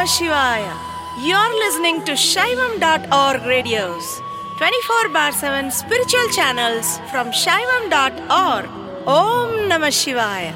Shivaya. You're listening to Shaivam.org radios, 24 bar 7 spiritual channels from Shaivam.org. Om Namah Shivaya.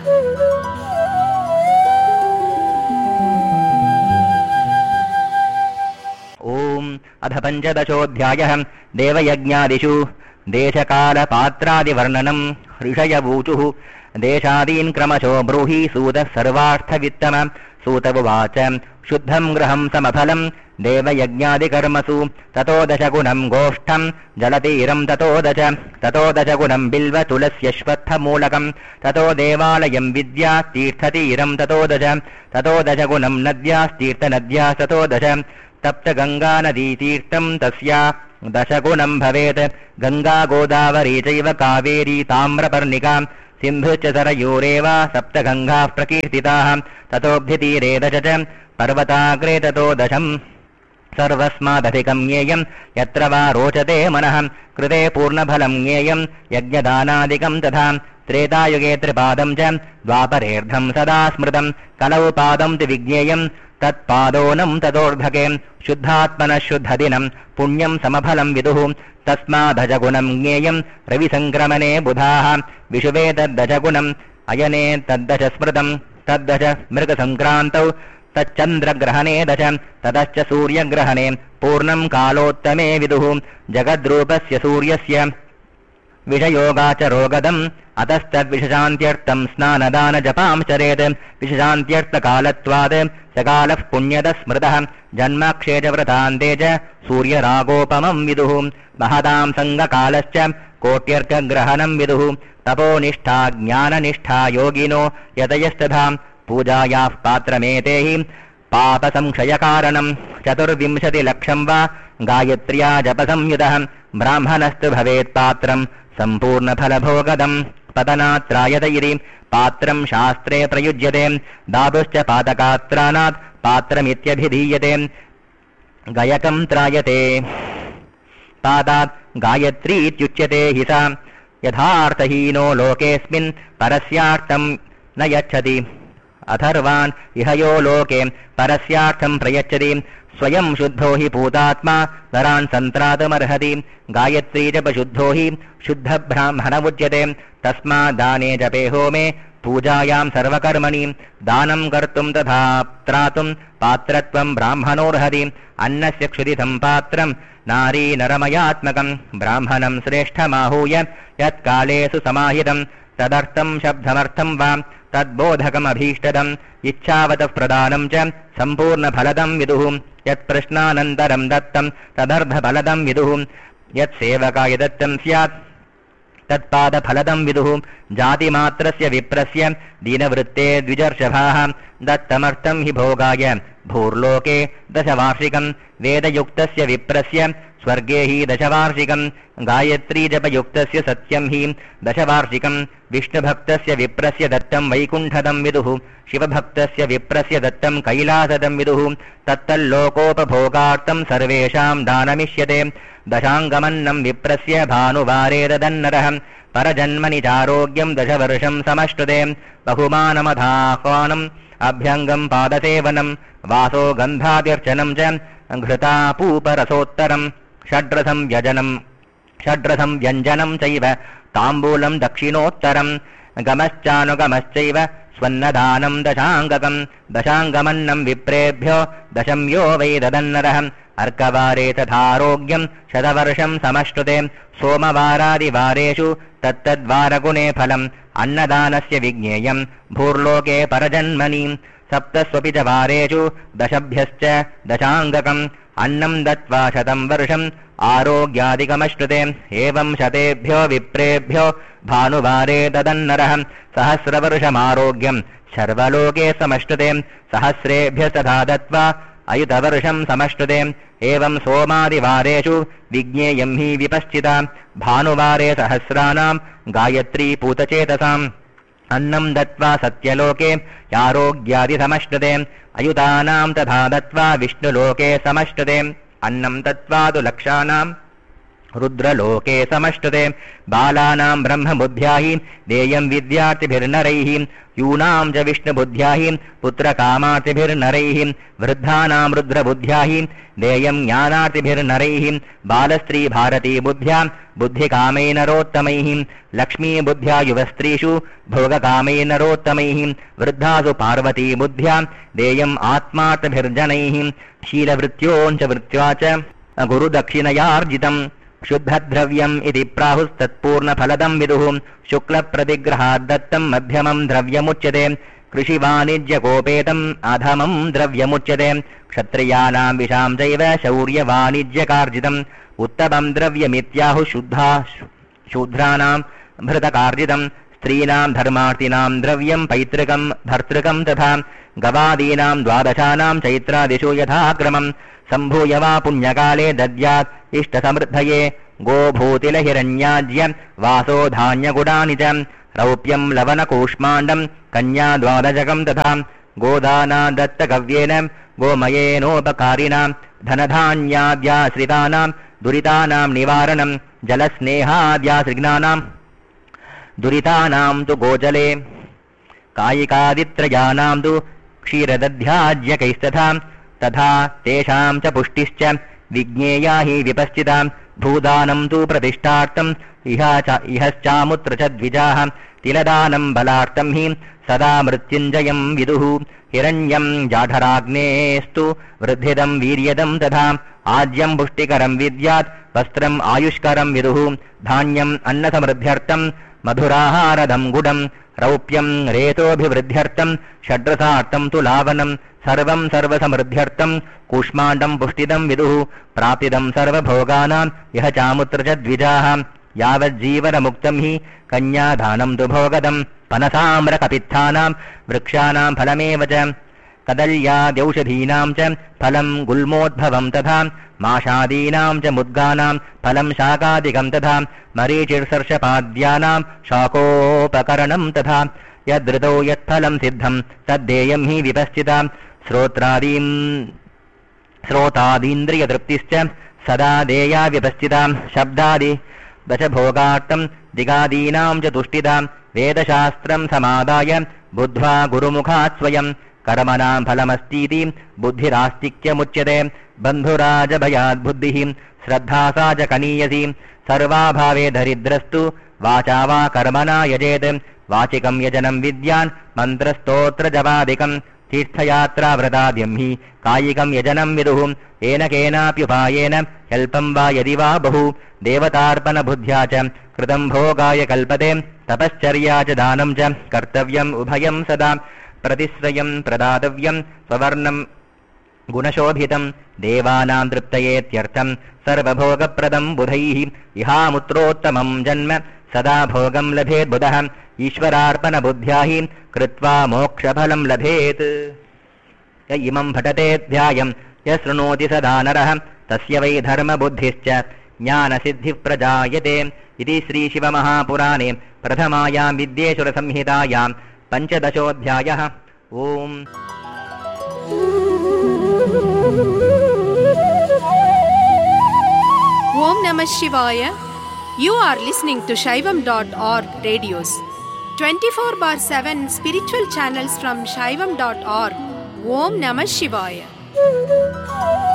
ఓం అథ పంచదశోऽध्यायः దేవయజ్ఞాదిషు దేశకాలపాత్రాదివర్ణనం ఋషయవూచుः దేశాదీన్ క్రమశో బ్రూహి సూతः సర్వార్థవిత్తమ సూత ఉవాచ శుద్ధం గృహం సమఫలం దేవయజ్ఞాదికర్మసు తతో దశగుణం గోష్ఠం జలతీరం తతో దశ తతో దశగుణం బిల్వతులస్యశ్వత్థమూలకం తతో దేవాలయం విద్యాస్తీర్థతీరం తతో దశ తతో దశగుణం నద్యాస్తీర్థనద్యాస్తతో దశ తప్త గంగా నదీ తీర్థం తస్యా దశగుణం భవేత్ గంగా గోదావరీ చైవ కావేరీ తామ్రపర్ణికా సింధుశ్చ సరయూరేవ సప్త గంగా ప్రకీర్తితాः తతోऽభ్యతీరే దశ చ పర్వతాగ్రే తతో దశం సర్వస్మాదధికం జ్ఞేయం యత్ర వా రోచతే మనః కృతే పూర్ణఫలం జ్ఞేయం యజ్ఞదానాదికం తథా త్రేతాయుగే త్రిపాదం చ ద్వాపరేర్ధం సదా స్మృతం కలౌ పాదం తు విజ్ఞేయం తత్పాదోనం తదోర్ధకే శుద్ధాత్మనः శుద్ధదినం పుణ్యం సమఫలం విదుః తస్మాదజగుణం జ్ఞేయం రవిసంక్రమణే బుధాः విషువే తద్దజగుణం అయనే తద్దశ స్మృతం తద్దశ మృగసంక్రాन्तౌ తచ్చంద్రగ్రహణే దశ తతశ్చ సూర్యగ్రహణే పూర్ణం కాలోత్తమే విదుః జగద్రూపస్య సూర్యస్య విషయోగాచరోగదం అతస్తద్విషశాంత్యర్థం స్నానదానజపాంశ్చరేత్ విషశాంత్యర్థకాలత్వాద్ సకాలః పుణ్యద స్మృతः జన్మాక్షేజవ్రతాन्ते च సూర్యరాగోపమం విదుః మహదాం సంగకాలశ్చ కోట్యర్కగ్రహణం విదుః తపోనిష్ఠా జ్ఞాననిష్ఠా యోగినో యతయస్తథా పూజాయాः పాత్రమేతే हि పాపసంక్షయకారణం చతుర్వింశతిలక్షం వా గాయత్ర్యా జపసంయుతः బ్రాహ్మణస్తు భవేత్ పాత్రం सम्पूर्णफलभोगदम् पतनात्रायत इति पात्रम् शास्त्रे प्रयुज्यते दातुश्च पादकात्राणात् पात्रमित्यभिधीयते गयकम् त्रायते पादात् गायत्रीत्युच्यते हि सा यथार्थहीनो लोकेऽस्मिन् परस्यार्थम् न यच्छति अथर्वान् इह यो लोके परस्यार्थम् प्रयच्छति स्वयं शुद्धो हि पूतात्मा नरान् सन्त्रातुमर्हति गायत्री जपशुद्धो हि शुद्धब्राह्मणमुच्यते तस्माद्दाने जपे होमे पूजायां सर्वकर्मणि दानं कर्तुं तथा त्रातुं पात्रत्वं ब्राह्मणोऽर्हति अन्नस्य क्षुदितं पात्रं नारी नरमयात्मकं ब्राह्मणं श्रेष्ठमाहूय यत्कालेषु समाहितं तदर्थं शब्दमर्थं वा तद्बोधकमभीष्टदम् इच्छावतः प्रदानं च सम्पूर्णफलदं विदुः यत्प्रश्नानन्तरं दत्तं तदर्धफलदं विदुः यत्सेवकाय दत्तं स्यात् तत्पादफलदं विदुः जातिमात्रस्य विप्रस्य दीनवृत्ते द्विजर्षभाः दत्तमर्थं हि भोगाय भूर्लोके दशवार्षिकं वेदयुक्तस्य विप्रस्य स्वर्गे हि दशवार्षिकम् गायत्रीजपयुक्तस्य सत्यं हि दशवार्षिकम् विष्णुभक्तस्य विप्रस्य दत्तं वैकुण्ठदं विदुः शिवभक्तस्य विप्रस्य दत्तं कैलासदं विदुः तत्तल्लोकोपभोगार्थं सर्वेषां दानमिष्यते दशाङ्गमन्नं विप्रस्य भानुवारे ददन्नरः परजन्मनि चारोग्यं दशवर्षं समष्टुते बहुमानमधाह्वानम् अभ्यङ्गम् पादसेवनम् वासो गन्धाद्यर्चनम् च घृतापूपरसोत्तरम् षड्रसं व्यजनम् षड्रसं व्यञ्जनं चैव ताम्बूलं दक्षिणोत्तरम् गमश्चानुगमश्चैव स्वन्नदानं दशाङ्गकम् दशाङ्गमन्नं विप्रेभ्यो दशं यो वै ददन्नरः अर्कवारे तथारोग्यं शतवर्षं समष्टुते सोमवारादिवारेषु तत्तद्वारगुणे फलम् अन्नदानस्य विज्ञेयम् भूर्लोके परजन्मनि सप्तस्वपि च वारेषु दशभ्यश्च दशाङ्गकम् अन्नं दत्त्वा शतं वर्षम् आरोग्यादिकमश्नुते एवं शतेभ्यो विप्रेभ्यो भानुवारे ददन्नरः सहस्रवर्षमारोग्यम् सर्वलोके समश्नुते सहस्रेभ्यस्तथा दत्त्वा अयुतवर्षम् समश्नुते एवं सोमादिवारेषु विज्ञेयम् हि विपश्चिता भानुवारे सहस्राणाम् गायत्री पूतचेतसाम् अन्नं दत्त्वा सत्यलोके यारोग्यादिसमश्नुते अयुतानां तथा दत्त्वा विष्णुलोके समश्नुते अन्नं दत्त्वा तु लक्षाणाम् रुद्रलोके समष्टुते बालानां ब्रह्मबुद्ध्या हि देयं विद्यार्थिभिर्नरैः यूनां च विष्णुबुद्ध्या हि पुत्रकामार्तिभिर्नरैः वृद्धानां रुद्रबुद्ध्या हि देयं ज्ञानार्तिभिर्नरैः बालस्त्रीभारती बुद्ध्या बुद्धिकामैनरोत्तमैः लक्ष्मीबुद्ध्या युवस्त्रीषु भोगकामैनरोत्तमैः वृद्धासु पार्वती बुद्ध्या देयम् आत्मार्थभिर्जनैः शीलवृत्योञ्च वृत्त्या च गुरुदक्षिणयार्जितम् शुद्धद्रव्यम् इति प्राहुस्तत्पूर्णफलदम् विदुः शुक्लप्रतिग्रहाद्दत्तम् मध्यमम् द्रव्यमुच्यते कृषिवाणिज्यकोपेतम् अधमम् द्रव्यमुच्यते क्षत्रियाणाम् विषाम् चैव शौर्यवाणिज्यकार्जितम् उत्तमम् द्रव्यमित्याहुः शुद्धा शूद्राणाम् भृतकार्जितम् स्त्रीणाम् धर्मार्थिनाम् द्रव्यम् पैतृकम् भर्तृकम् तथा गवादीनाम् द्वादशानाम् चैत्रादिषु यथाक्रमम् सम्भूय वा पुण्यकाले दद्यात् इष्टसमृद्धये गोभूतिलहिरण्याज्य वासो धान्यगुडानि च रौप्यम् लवणकूष्माण्डम् कन्या द्वादशकम् तथा गोदाना दत्तकव्येन गोमयेनोपकारिणाम् धनधान्याद्याश्रितानाम् दुरितानाम् निवारणम् जलस्नेहाद्यासृग्नानाम् दुरितानाम् तु गोजले कायिकादित्रयानाम् तु क्षीरदध्याज्यकैस्तथा तथा तेषाम् च पुष्टिश्च विज्ञेया हि विपश्चिताम् भूदानम् तु प्रतिष्ठार्थम् इह च इहश्चामुत्र च द्विजाः तिलदानम् बलार्थम् हि सदा मृत्युञ्जयम् विदुः हिरण्यम् जाठराग्नेस्तु वृद्धिदम् वीर्यदम् तथा आज्यम् पुष्टिकरम् विद्यात् वस्त्रम् आयुष्करम् विदुः धान्यम् अन्नसमृद्ध्यर्थम् मधुराहारदम् गुडम् रौप्यम् रेतोऽभिवृद्ध्यर्थम् षड्रसार्थम् तु लावनम् सर्वम् सर्वसमृद्ध्यर्थम् कूष्माण्डम् पुष्टिदम् विदुः प्राप्तिदम् सर्वभोगानाम् यः चामुत्र च द्विजाः यावज्जीवनमुक्तम् हि कन्यादानम् तु भोगदम् पनसाम्रकपित्थानाम् वृक्षाणाम् फलमेव च कदल्याद्यौषधीनाम् च फलम् गुल्मोद्भवम् तथा माषादीनाम् च मुद्गानाम् फलम् शाकादिकम् तथा मरीचिर्सर्षपाद्यानाम् शाकोपकरणम् तथा यदृतौ यत्फलम् सिद्धम् तद्देयम् हि विपश्चिता श्रोत्रादीम् श्रोतादीन्द्रियतृप्तिश्च सदा देया विपश्चिताम् शब्दादि दशभोगार्थम् दिगादीनाम् च तुष्टिताम् वेदशास्त्रम् समादाय बुद्ध्वा गुरुमुखात् स्वयम् कर्मणाम् फलमस्तीति बुद्धिरास्तिक्यमुच्यते बन्धुराजभयाद्बुद्धिः श्रद्धा सा च कनीयसी सर्वाभावे दरिद्रस्तु वाचा वा कर्मणा यजेत् वाचिकम् यजनम् विद्यान् मन्त्रस्तोत्रजपादिकम् तीर्थयात्राव्रताद्यम् हि कायिकम् यजनम् विदुः येन केनाप्युपायेन ह्यल्पम् वा यदि वा बहु देवतार्पणबुद्ध्या च कृतम् भोगाय कल्पते तपश्चर्या च दानम् च कर्तव्यम् उभयम् सदा प्रतिश्रयम् प्रदातव्यम् स्ववर्णम् गुणशोभितम् देवानाम् तृप्तयेत्यर्थम् सर्वभोगप्रदम् बुधैः इहामुत्रोत्तमम् जन्म सदा भोगम् लभेत् बुधः ईश्वरार्पणबुद्ध्या हि कृत्वा मोक्षफलम् लभेत् य इमम् भटतेऽध्यायम् य शृणोति सदा नरः तस्य वै धर्मबुद्धिश्च ज्ञानसिद्धिः प्रजायते इति श्रीशिवमहापुराणे प्रथमायाम् विद्येश्वरसंहितायाम् पञ्चदशोऽध्यायः ओम् Om Namah Shivaya. You are listening to Shaivam.org radios. 24 bar 7 spiritual channels from Shaivam.org. Om Namah Shivaya.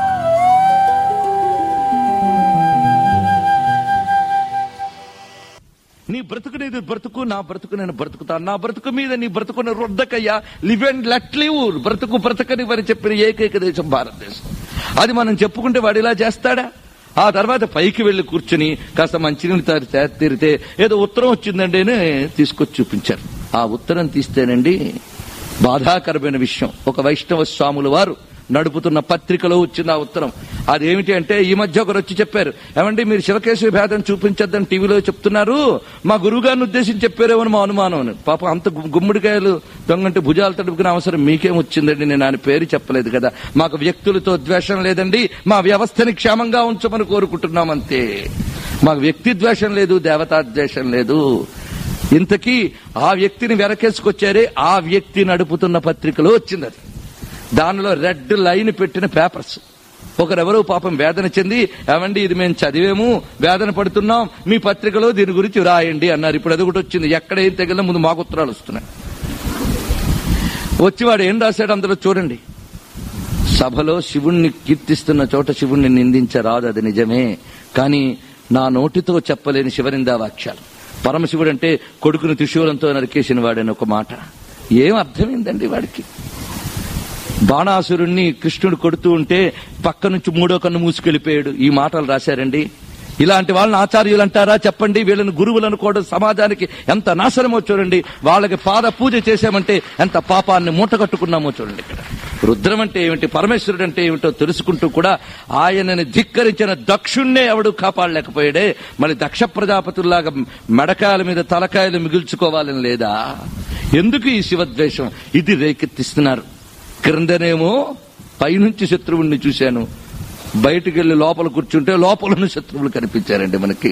నీ బ్రతుకునేది బ్రతుకు నా బ్రతుకు నేను బ్రతుకుతాను నా బ్రతుకు మీద నీ బ్రతుకుని రుద్దకయ్యా లివ్ అండ్ లెట్ లివ్ బ్రతుకు బ్రతకని అని చెప్పిన ఏకైక దేశం భారతదేశం అది మనం చెప్పుకుంటే వాడు ఇలా చేస్తాడా ఆ తర్వాత పైకి వెళ్లి కూర్చుని కాస్త మంచినీళ్ళు తారి తీరితే ఏదో ఉత్తరం వచ్చిందండి అని తీసుకొచ్చి చూపించారు ఆ ఉత్తరం తీస్తేనండి బాధాకరమైన విషయం ఒక వైష్ణవ స్వాముల వారు నడుపుతున్న పత్రికలో వచ్చింది ఆ ఉత్తరం అదేమిటి అంటే ఈ మధ్య ఒకరు వచ్చి చెప్పారు ఏమండి మీరు శివకేశవ భేదం చూపించొద్దని టీవీలో చెప్తున్నారు మా గురువు గారిని ఉద్దేశించి చెప్పారేమో మా అనుమానం అని పాప అంత గు- గుమ్మడికాయలు దొంగంటే భుజాలు తడుపుకునే అవసరం మీకేం వచ్చిందండి నేను ఆయన పేరు చెప్పలేదు కదా మాకు వ్యక్తులతో ద్వేషం లేదండి మా వ్యవస్థని క్షేమంగా ఉంచమని కోరుకుంటున్నాం అంతే మాకు వ్యక్తి ద్వేషం లేదు దేవతా ద్వేషం లేదు ఇంతకీ ఆ వ్యక్తిని వెనకేసుకొచ్చారే ఆ వ్యక్తి నడుపుతున్న పత్రికలో వచ్చింది అది దానిలో రెడ్ లైన్ పెట్టిన పేపర్స్ ఒకరెవరో పాపం వేదన చెంది ఏమండి ఇది మేము చదివేము వేదన పడుతున్నాం మీ పత్రికలో దీని గురించి రాయండి అన్నారు ఇప్పుడు అది ఒకటి వచ్చింది ఎక్కడ ఏం తగిలినా ముందు మాకు ఉత్తరాలు వస్తున్నాయి వచ్చి వాడు ఏం రాశాడు అందులో చూడండి సభలో శివుణ్ణి కీర్తిస్తున్న చోట శివుణ్ణి నిందించరాదు అది నిజమే కానీ నా నోటితో చెప్పలేని శివనిందా వాక్యాలు పరమశివుడు అంటే కొడుకుని త్రిశూలంతో నరికేసిన వాడని ఒక మాట ఏం అర్థమైందండి వాడికి బాణాసురుణ్ణి కృష్ణుడు కొడుతూ ఉంటే పక్క నుంచి మూడో కన్ను మూసుకెళ్లిపోయాడు ఈ మాటలు రాశారండి ఇలాంటి వాళ్ళని ఆచార్యులు అంటారా చెప్పండి వీళ్ళని గురువులు అనుకోవడం సమాజానికి ఎంత నాశనమో చూడండి వాళ్ళకి పాద పూజ చేశామంటే ఎంత పాపాన్ని మూట కట్టుకున్నామో చూడండి ఇక్కడ రుద్రం అంటే ఏమిటి పరమేశ్వరుడు అంటే ఏమిటో తెలుసుకుంటూ కూడా ఆయనని ధిక్కరించిన దక్షుణ్ణే ఎవడు కాపాడలేకపోయాడే మరి దక్ష ప్రజాపతుల్లాగా మెడకాయల మీద తలకాయలు మిగుల్చుకోవాలని లేదా ఎందుకు ఈ శివద్వేషం ఇది రేకెత్తిస్తున్నారు క్రిందనేమో పైనుంచి శత్రువుణ్ణి చూశాను బయటికి వెళ్లి లోపల కూర్చుంటే లోపల ఉన్న శత్రువులు కనిపించారండి మనకి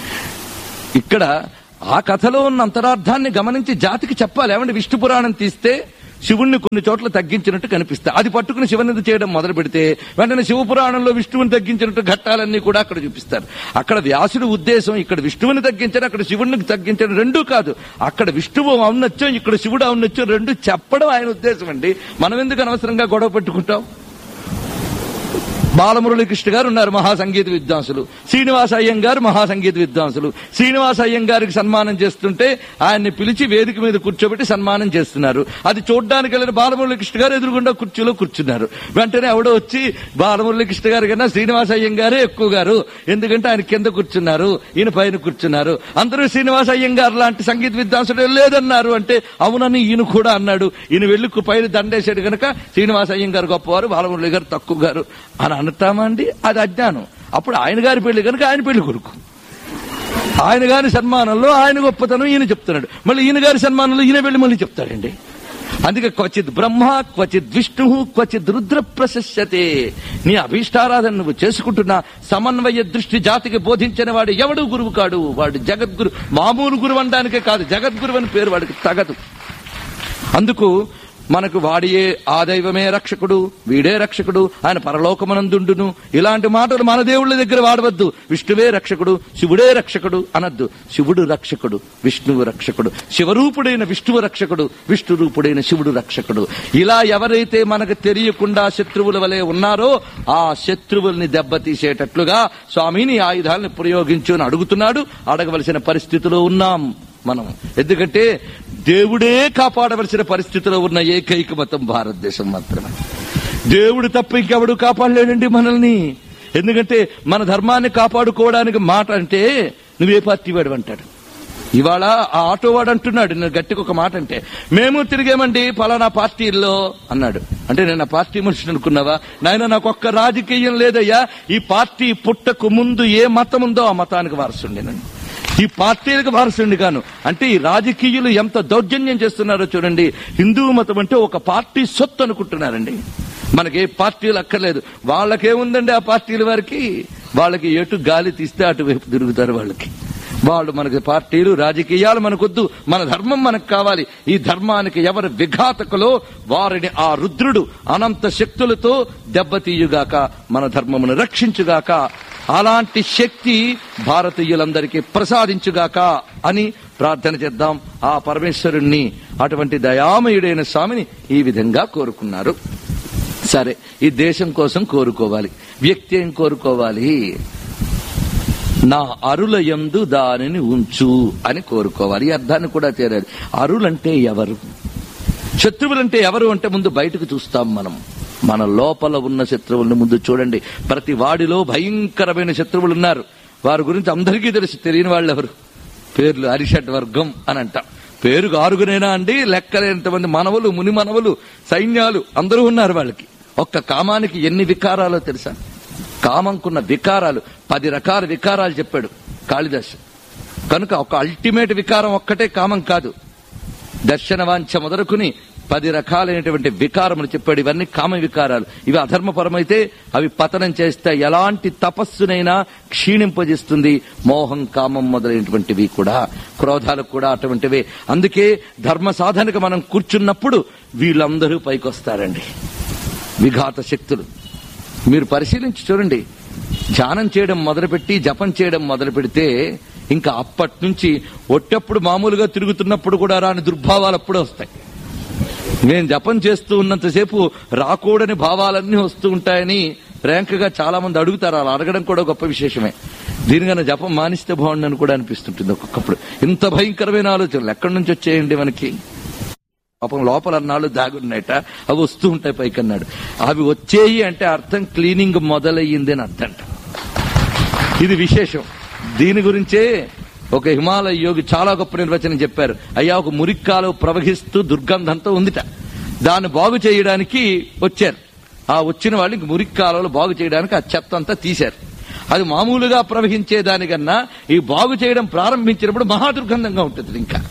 ఇక్కడ ఆ కథలో ఉన్న అంతరార్థాన్ని గమనించి జాతికి చెప్పాలి ఏమంటే విష్ణు పురాణం తీస్తే శివుణ్ణి కొన్ని చోట్ల తగ్గించినట్టు కనిపిస్తాయి అది పట్టుకుని శివనిధి చేయడం మొదలు పెడితే వెంటనే శివ పురాణంలో విష్ణువుని తగ్గించినట్టు ఘట్టాలన్నీ కూడా అక్కడ చూపిస్తారు అక్కడ వ్యాసుడి ఉద్దేశం ఇక్కడ విష్ణువుని తగ్గించడం అక్కడ శివుణ్ణి తగ్గించడం రెండూ కాదు అక్కడ విష్ణువు అవునొచ్చో ఇక్కడ శివుడు అవునొచ్చో రెండు చెప్పడం ఆయన ఉద్దేశం అండి మనం ఎందుకు అనవసరంగా గొడవ పెట్టుకుంటాం బాలమురళీకృష్ణ గారు ఉన్నారు మహాసంగీత విద్వాంసులు శ్రీనివాస అయ్యంగారు మహాసంగీత విద్వాంసులు శ్రీనివాస అయ్యంగారికి సన్మానం చేస్తుంటే ఆయన్ని పిలిచి వేదిక మీద కూర్చోబెట్టి సన్మానం చేస్తున్నారు అది చూడడానికి వెళ్ళిన బాలమురళీకృష్ణ గారు ఎదురుగుండా కుర్చీలో కూర్చున్నారు వెంటనే ఎవడో వచ్చి బాలమురళీకృష్ణ గారి కన్నా శ్రీనివాస అయ్యంగారే ఎక్కువ గారు ఎందుకంటే ఆయన కింద కూర్చున్నారు ఈయన పైన కూర్చున్నారు అందరూ శ్రీనివాస అయ్యంగారు లాంటి సంగీత విద్వాంసుడు లేదన్నారు అంటే అవునని ఈయన కూడా అన్నాడు ఈయన వెళ్లి పైన దండేశాడు కనుక శ్రీనివాస అయ్యంగారు గొప్పవారు బాలమురళి గారు తక్కువ గారు అని అనటామా అండి అది అజ్ఞానం అప్పుడు ఆయన గారి పెళ్లి కనుక ఆయన పెళ్లి కొడుకు ఆయన గారి సన్మానంలో ఆయన గొప్పతనం ఈయన చెప్తున్నాడు మళ్ళీ ఈయన గారి సన్మానంలో ఈయన వెళ్ళి మళ్ళీ చెప్తాడండి అందుకే క్వచిత్ బ్రహ్మ క్వచిత్ విష్ణు క్వచిత్ రుద్ర ప్రశస్యతే నీ అభీష్టారాధన నువ్వు చేసుకుంటున్నా సమన్వయ దృష్టి జాతికి బోధించిన వాడు ఎవడు గురువు కాడు వాడు జగద్గురు మామూలు గురువు అనడానికే కాదు జగద్గురు అని పేరు వాడికి తగదు అందుకు మనకు వాడియే ఆ దైవమే రక్షకుడు వీడే రక్షకుడు ఆయన పరలోకమనందుండును ఇలాంటి మాటలు మన దేవుళ్ళ దగ్గర వాడవద్దు విష్ణువే రక్షకుడు శివుడే రక్షకుడు అనద్దు శివుడు రక్షకుడు విష్ణువు రక్షకుడు శివరూపుడైన విష్ణువు రక్షకుడు విష్ణు రూపుడైన శివుడు రక్షకుడు ఇలా ఎవరైతే మనకు తెలియకుండా శత్రువుల వలె ఉన్నారో ఆ శత్రువుల్ని దెబ్బతీసేటట్లుగా స్వామిని ఆయుధాలను ప్రయోగించు అని అడుగుతున్నాడు అడగవలసిన పరిస్థితిలో ఉన్నాం మనం ఎందుకంటే దేవుడే కాపాడవలసిన పరిస్థితిలో ఉన్న ఏకైక మతం భారతదేశం మాత్రమే దేవుడు తప్ప ఇంకెవడు కాపాడలేడండి మనల్ని ఎందుకంటే మన ధర్మాన్ని కాపాడుకోవడానికి మాట అంటే నువ్వే పార్టీ వాడు అంటాడు ఇవాళ ఆ ఆటో వాడు అంటున్నాడు నేను గట్టిగా ఒక మాట అంటే మేము తిరిగామండి పలానా పార్టీల్లో అన్నాడు అంటే నేను ఆ పార్టీ మనిషిని అనుకున్నావా నాయన నాకు ఒక్క రాజకీయం లేదయ్యా ఈ పార్టీ పుట్టకు ముందు ఏ మతం ఉందో ఆ మతానికి వారసుండి నేను ఈ పార్టీలకు వారసుండి కాను అంటే ఈ రాజకీయులు ఎంత దౌర్జన్యం చేస్తున్నారో చూడండి హిందూ మతం అంటే ఒక పార్టీ సొత్తు అనుకుంటున్నారండి మనకి ఏ పార్టీలు అక్కర్లేదు వాళ్ళకేముందండి ఆ పార్టీల వారికి వాళ్ళకి ఎటు గాలి తీస్తే అటువైపు తిరుగుతారు వాళ్ళకి వాళ్ళు మనకి పార్టీలు రాజకీయాలు మనకొద్దు మన ధర్మం మనకు కావాలి ఈ ధర్మానికి ఎవరు విఘాతకులో వారిని ఆ రుద్రుడు అనంత శక్తులతో దెబ్బతీయుగాక మన ధర్మమును రక్షించుగాక అలాంటి శక్తి భారతీయులందరికీ ప్రసాదించుగాక అని ప్రార్థన చేద్దాం ఆ పరమేశ్వరుణ్ణి అటువంటి దయామయుడైన స్వామిని ఈ విధంగా కోరుకున్నారు సరే ఈ దేశం కోసం కోరుకోవాలి వ్యక్తి ఏం కోరుకోవాలి నా అరుల యందు దానిని ఉంచు అని కోరుకోవాలి ఈ అర్థాన్ని కూడా తేరాలి అరులంటే ఎవరు శత్రువులంటే ఎవరు అంటే ముందు బయటకు చూస్తాం మనం మన లోపల ఉన్న శత్రువుల్ని ముందు చూడండి ప్రతి వాడిలో భయంకరమైన శత్రువులు ఉన్నారు వారి గురించి అందరికీ తెలుసు తెలియని వాళ్ళు ఎవరు పేర్లు అరిషట్ వర్గం అని అంటాం పేరుకు ఆరుగునేనా అండి లెక్కలేనంతమంది మనవలు ముని మనవలు సైన్యాలు అందరూ ఉన్నారు వాళ్ళకి ఒక్క కామానికి ఎన్ని వికారాలో తెలుసా కామంకున్న వికారాలు పది రకాల వికారాలు చెప్పాడు కాళిదాసు కనుక ఒక అల్టిమేట్ వికారం ఒక్కటే కామం కాదు దర్శనవాంఛ మొదలుకుని పది రకాలైనటువంటి వికారములు చెప్పాడు ఇవన్నీ కామ వికారాలు ఇవి అధర్మపరమైతే అవి పతనం చేస్తే ఎలాంటి తపస్సునైనా క్షీణింపజేస్తుంది మోహం కామం మొదలైనటువంటివి కూడా క్రోధాలు కూడా అటువంటివే అందుకే ధర్మ సాధనకు మనం కూర్చున్నప్పుడు వీళ్ళందరూ పైకొస్తారండి విఘాత శక్తులు మీరు పరిశీలించి చూడండి ధ్యానం చేయడం మొదలుపెట్టి జపం చేయడం మొదలు పెడితే ఇంకా అప్పటి నుంచి ఒట్టప్పుడు మామూలుగా తిరుగుతున్నప్పుడు కూడా రాని దుర్భావాలు అప్పుడే వస్తాయి నేను జపం చేస్తూ ఉన్నంతసేపు రాకూడని భావాలన్నీ వస్తూ ఉంటాయని ప్రేంకగా చాలా మంది అడుగుతారు అలా అడగడం కూడా గొప్ప విశేషమే దీనికన్నా జపం మానిస్తే బాగుండని కూడా అనిపిస్తుంటుంది ఒక్కొక్కప్పుడు ఇంత భయంకరమైన ఆలోచనలు ఎక్కడి నుంచి వచ్చేయండి మనకి పాపం లోపల అన్నాళ్ళు దాగున్నాయట అవి వస్తూ ఉంటాయి పైకి అన్నాడు అవి వచ్చేయి అంటే అర్థం క్లీనింగ్ మొదలయ్యింది అని అర్థం ఇది విశేషం దీని గురించే ఒక హిమాలయ యోగి చాలా గొప్ప నిర్వచనం చెప్పారు అయ్యా ఒక మురిక్కాలు ప్రవహిస్తూ దుర్గంధంతో ఉందిట దాన్ని బాగు చేయడానికి వచ్చారు ఆ వచ్చిన వాళ్ళు ఇంక మురిక్కాలలో బాగు చేయడానికి ఆ చెత్త అంతా తీశారు అది మామూలుగా ప్రవహించే దానికన్నా ఈ బాగు చేయడం ప్రారంభించినప్పుడు మహా దుర్గంధంగా ఉంటుంది ఇంకా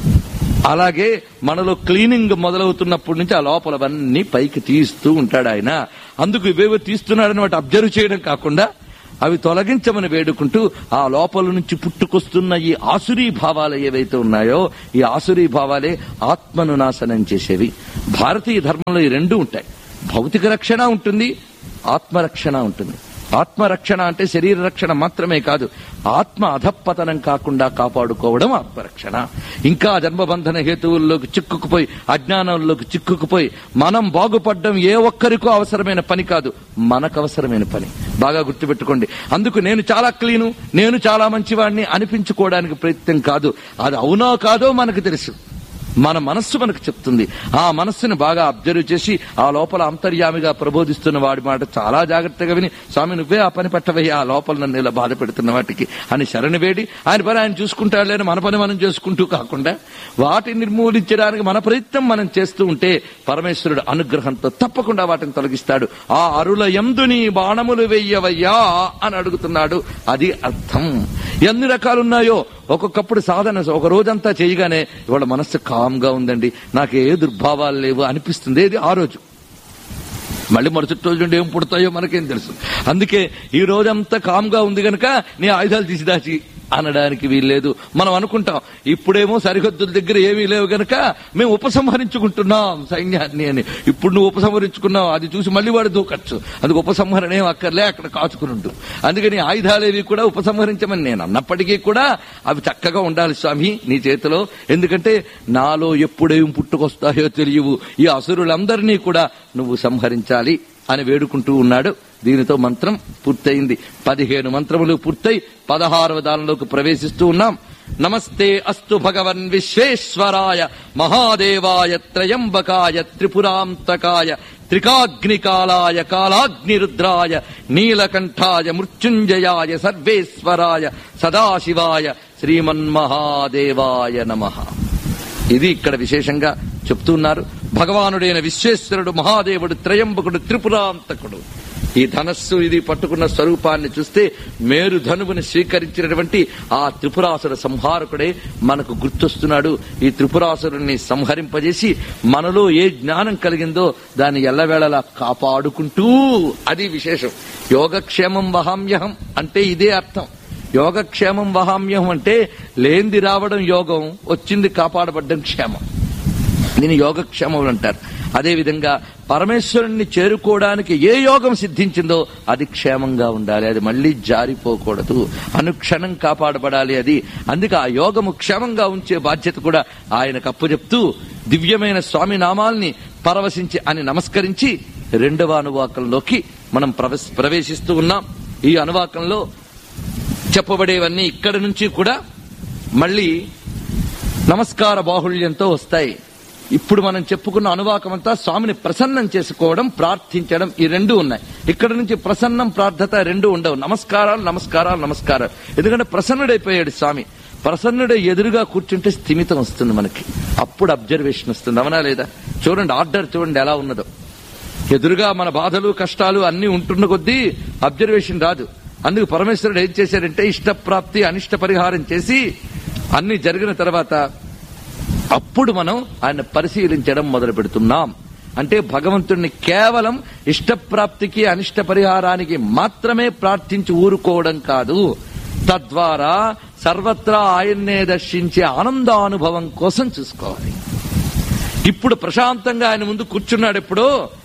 అలాగే మనలో క్లీనింగ్ మొదలవుతున్నప్పటి నుంచి ఆ లోపలవన్నీ పైకి తీస్తూ ఉంటాడు ఆయన అందుకు ఇవేవో తీస్తున్నాడని వాటి అబ్జర్వ్ చేయడం కాకుండా అవి తొలగించమని వేడుకుంటూ ఆ లోపల నుంచి పుట్టుకొస్తున్న ఈ ఆసురీ భావాలు ఏవైతే ఉన్నాయో ఈ ఆసురీ భావాలే ఆత్మను నాశనం చేసేవి భారతీయ ధర్మంలో ఈ రెండు ఉంటాయి భౌతిక రక్షణ ఉంటుంది ఆత్మరక్షణ ఉంటుంది ఆత్మరక్షణ అంటే శరీర రక్షణ మాత్రమే కాదు ఆత్మ అధప్పతనం కాకుండా కాపాడుకోవడం ఆత్మరక్షణ ఇంకా జన్మబంధన హేతువుల్లోకి చిక్కుకుపోయి అజ్ఞానంలోకి చిక్కుకుపోయి మనం బాగుపడడం ఏ ఒక్కరికో అవసరమైన పని కాదు మనకు అవసరమైన పని బాగా గుర్తుపెట్టుకోండి అందుకు నేను చాలా క్లీను నేను చాలా మంచివాడిని అనిపించుకోవడానికి ప్రయత్నం కాదు అది అవునో కాదో మనకు తెలుసు మన మనస్సు మనకు చెప్తుంది ఆ మనస్సును బాగా అబ్జర్వ్ చేసి ఆ లోపల అంతర్యామిగా ప్రబోధిస్తున్న వాడి మాట చాలా జాగ్రత్తగా విని స్వామి నువ్వే ఆ పని పట్టవయ్యా ఆ లోపల నన్ను ఇలా బాధ పెడుతున్న వాటికి అని శరణి వేడి ఆయన పని ఆయన చూసుకుంటాడు లేని మన పని మనం చేసుకుంటూ కాకుండా వాటిని నిర్మూలించడానికి మన ప్రయత్నం మనం చేస్తూ ఉంటే పరమేశ్వరుడు అనుగ్రహంతో తప్పకుండా వాటిని తొలగిస్తాడు ఆ అరుల ఎందు నీ బాణములు వెయ్యవయ్యా అని అడుగుతున్నాడు అది అర్థం ఎన్ని రకాలున్నాయో ఒక్కొక్కప్పుడు సాధన ఒక రోజంతా చేయగానే ఇవాళ మనస్సు కామ్గా ఉందండి నాకు ఏ దుర్భావాలు లేవు అనిపిస్తుంది ఏది ఆ రోజు మళ్ళీ మరుసటి రోజు నుండి ఏం పుడతాయో మనకేం తెలుసు అందుకే ఈ రోజంతా కామ్గా ఉంది గనక నీ ఆయుధాలు తీసి దాచి అనడానికి వీల్లేదు మనం అనుకుంటాం ఇప్పుడేమో సరిహద్దుల దగ్గర ఏమీ లేవు గనక మేము ఉపసంహరించుకుంటున్నాం సైన్యాన్ని అని ఇప్పుడు నువ్వు ఉపసంహరించుకున్నావు అది చూసి మళ్ళీ వాడు దూకచ్చు అందుకు ఉపసంహరణ ఏం అక్కర్లే అక్కడ కాచుకుని ఉండు అందుకని ఆయుధాలేవి కూడా ఉపసంహరించమని నేను అన్నప్పటికీ కూడా అవి చక్కగా ఉండాలి స్వామి నీ చేతిలో ఎందుకంటే నాలో ఎప్పుడేం పుట్టుకొస్తాయో తెలియవు ఈ అసురులందరినీ కూడా నువ్వు సంహరించాలి అని వేడుకుంటూ ఉన్నాడు దీనితో మంత్రం పూర్తయింది పదిహేను మంత్రములు పూర్తయి పదహారవ దానిలోకి ప్రవేశిస్తూ ఉన్నాం నమస్తే అస్తు భగవన్ విశ్వేశ్వరాయ మహాదేవాయ త్రయంబకాయ త్రిపురాంతకాయ త్రికాగ్నికాలాయ కాలాగ్నిరుద్రాయ నీలకంఠాయ మృత్యుంజయాయ సర్వేశ్వరాయ సదాశివాయ శ్రీమన్మహాదేవాయ నమః ఇది ఇక్కడ విశేషంగా చెప్తున్నారు భగవానుడైన విశ్వేశ్వరుడు మహాదేవుడు త్రయంబకుడు త్రిపురాంతకుడు ఈ ధనస్సు ఇది పట్టుకున్న స్వరూపాన్ని చూస్తే మేరు ధనువుని స్వీకరించినటువంటి ఆ త్రిపురాసుర సంహారకుడే మనకు గుర్తొస్తున్నాడు ఈ త్రిపురాసురుణ్ణి సంహరింపజేసి మనలో ఏ జ్ఞానం కలిగిందో దాన్ని ఎల్లవేళలా కాపాడుకుంటూ అది విశేషం యోగక్షేమం వహామ్యహం అంటే ఇదే అర్థం యోగక్షేమం వహామ్యహం అంటే లేంది రావడం యోగం వచ్చింది కాపాడబడ్డం క్షేమం దీని యోగక్షేమం అంటారు అదేవిధంగా పరమేశ్వరుణ్ణి చేరుకోవడానికి ఏ యోగం సిద్ధించిందో అది క్షేమంగా ఉండాలి అది మళ్ళీ జారిపోకూడదు అనుక్షణం కాపాడబడాలి అది అందుకే ఆ యోగము క్షేమంగా ఉంచే బాధ్యత కూడా ఆయనకు అప్పచెప్తూ దివ్యమైన స్వామి నామాల్ని పరవశించి అని నమస్కరించి రెండవ అనువాకంలోకి మనం ప్రవేశ- ప్రవేశిస్తూ ఉన్నాం ఈ అనువాకంలో చెప్పబడేవన్నీ ఇక్కడి నుంచి కూడా మళ్ళీ నమస్కార బాహుళ్యంతో వస్తాయి ఇప్పుడు మనం చెప్పుకున్న అనువాకం అంతా స్వామిని ప్రసన్నం చేసుకోవడం ప్రార్థించడం ఈ రెండు ఉన్నాయి ఇక్కడ నుంచి ప్రసన్నం ప్రార్థత రెండు ఉండవు నమస్కారాలు నమస్కారాలు నమస్కారాలు ఎందుకంటే ప్రసన్నుడైపోయాడు స్వామి ప్రసన్నుడే ఎదురుగా కూర్చుంటే స్థిమితం వస్తుంది మనకి అప్పుడు అబ్జర్వేషన్ వస్తుంది అవునా లేదా చూడండి ఆర్డర్ చూడండి ఎలా ఉన్నదో ఎదురుగా మన బాధలు కష్టాలు అన్ని ఉంటున్న కొద్దీ అబ్జర్వేషన్ రాదు అందుకు పరమేశ్వరుడు ఏం చేశాడంటే ఇష్టప్రాప్తి అనిష్ట పరిహారం చేసి అన్ని జరిగిన తర్వాత అప్పుడు మనం ఆయన పరిశీలించడం మొదలు పెడుతున్నాం అంటే భగవంతుణ్ణి కేవలం ఇష్టప్రాప్తికి అనిష్ట పరిహారానికి మాత్రమే ప్రార్థించి ఊరుకోవడం కాదు తద్వారా సర్వత్రా ఆయన్నే దర్శించే ఆనందానుభవం కోసం చూసుకోవాలి ఇప్పుడు ప్రశాంతంగా ఆయన ముందు కూర్చున్నాడు ఎప్పుడో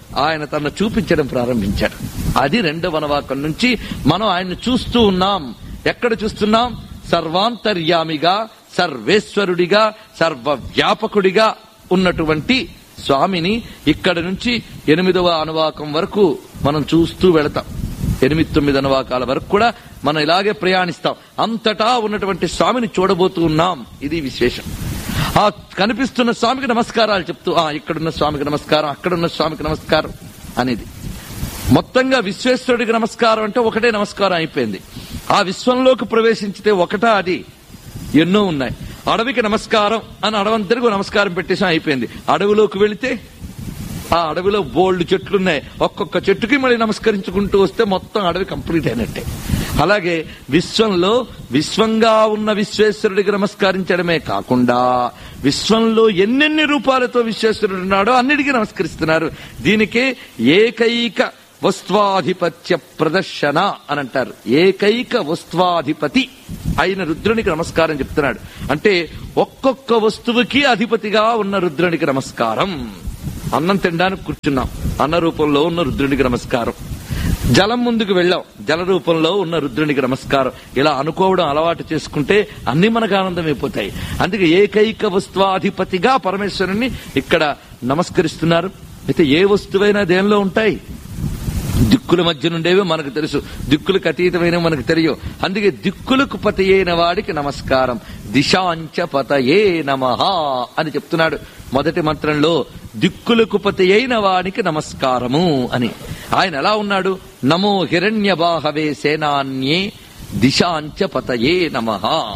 ఆయన తను చూపించడం ప్రారంభించాడు అది రెండవ వనవాకం నుంచి మనం ఆయన్ని చూస్తూ ఉన్నాం ఎక్కడ చూస్తున్నాం సర్వాంతర్యామిగా సర్వేశ్వరుడిగా సర్వవ్యాపకుడిగా ఉన్నటువంటి స్వామిని ఇక్కడ నుంచి ఎనిమిదవ అనువాకం వరకు మనం చూస్తూ వెళతాం ఎనిమిది తొమ్మిది అనువాకాల వరకు కూడా మనం ఇలాగే ప్రయాణిస్తాం అంతటా ఉన్నటువంటి స్వామిని చూడబోతూ ఉన్నాం ఇది విశేషం ఆ కనిపిస్తున్న స్వామికి నమస్కారాలు చెప్తూ ఆ ఇక్కడున్న స్వామికి నమస్కారం అక్కడున్న స్వామికి నమస్కారం అనేది మొత్తంగా విశ్వేశ్వరుడికి నమస్కారం అంటే ఒకటే నమస్కారం అయిపోయింది ఆ విశ్వంలోకి ప్రవేశించితే ఒకటా అది ఎన్నో ఉన్నాయి అడవికి నమస్కారం అని అడవంతరికి నమస్కారం పెట్టేసాం అయిపోయింది అడవిలోకి వెళితే ఆ అడవిలో బోల్డ్ చెట్లున్నాయి ఒక్కొక్క చెట్టుకి మళ్ళీ నమస్కరించుకుంటూ వస్తే మొత్తం అడవి కంప్లీట్ అయినట్టే అలాగే విశ్వంలో విశ్వంగా ఉన్న విశ్వేశ్వరుడికి నమస్కరించడమే కాకుండా విశ్వంలో ఎన్నెన్ని రూపాలతో విశ్వేశ్వరుడు ఉన్నాడో అన్నిటికీ నమస్కరిస్తున్నారు దీనికే ఏకైక వస్త్వాధిపత్య ప్రదర్శన అని అంటారు ఏకైక వస్త్వాధిపతి అయిన రుద్రునికి నమస్కారం చెప్తున్నాడు అంటే ఒక్కొక్క వస్తువుకి అధిపతిగా ఉన్న రుద్రునికి నమస్కారం అన్నం తినడానికి కూర్చున్నాం అన్న రూపంలో ఉన్న రుద్రునికి నమస్కారం జలం ముందుకు వెళ్ళాం జల రూపంలో ఉన్న రుద్రునికి నమస్కారం ఇలా అనుకోవడం అలవాటు చేసుకుంటే అన్ని మనకు ఆనందమైపోతాయి అందుకే ఏకైక వస్తువాధిపతిగా పరమేశ్వరుని ఇక్కడ నమస్కరిస్తున్నారు అయితే ఏ వస్తువైనా దేనిలో ఉంటాయి దిక్కుల మధ్య నుండేవి మనకు తెలుసు దిక్కులకు అతీతమైన మనకు తెలియవు అందుకే దిక్కులకు పతి అయిన వాడికి నమస్కారం దిశాంచ పతయే నమ అని చెప్తున్నాడు మొదటి మంత్రంలో దిక్కులకు పతి అయిన వాడికి నమస్కారము అని ఆయన ఎలా ఉన్నాడు నమో హిరణ్య బాహవే సేనాన్యే దిశాంచ పతయే నమ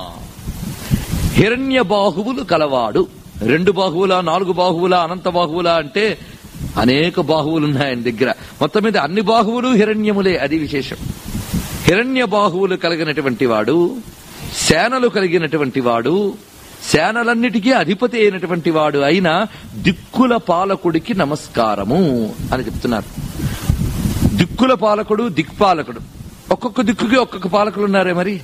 హిరణ్య బాహువులు కలవాడు రెండు బాహువుల నాలుగు బాహువుల అనంత బాహువుల అంటే అనేక బాహువులు ఉన్నాయి ఆయన దగ్గర మొత్తం మీద అన్ని బాహువులు హిరణ్యములే అది విశేషం హిరణ్య బాహువులు కలిగినటువంటి వాడు సేనలు కలిగినటువంటి వాడు సేనలన్నిటికీ అధిపతి అయినటువంటి వాడు అయిన దిక్కుల పాలకుడికి నమస్కారము అని చెప్తున్నారు దిక్కుల పాలకుడు దిక్పాలకుడు ఒక్కొక్క దిక్కుకి ఒక్కొక్క పాలకులు ఉన్నారే మరి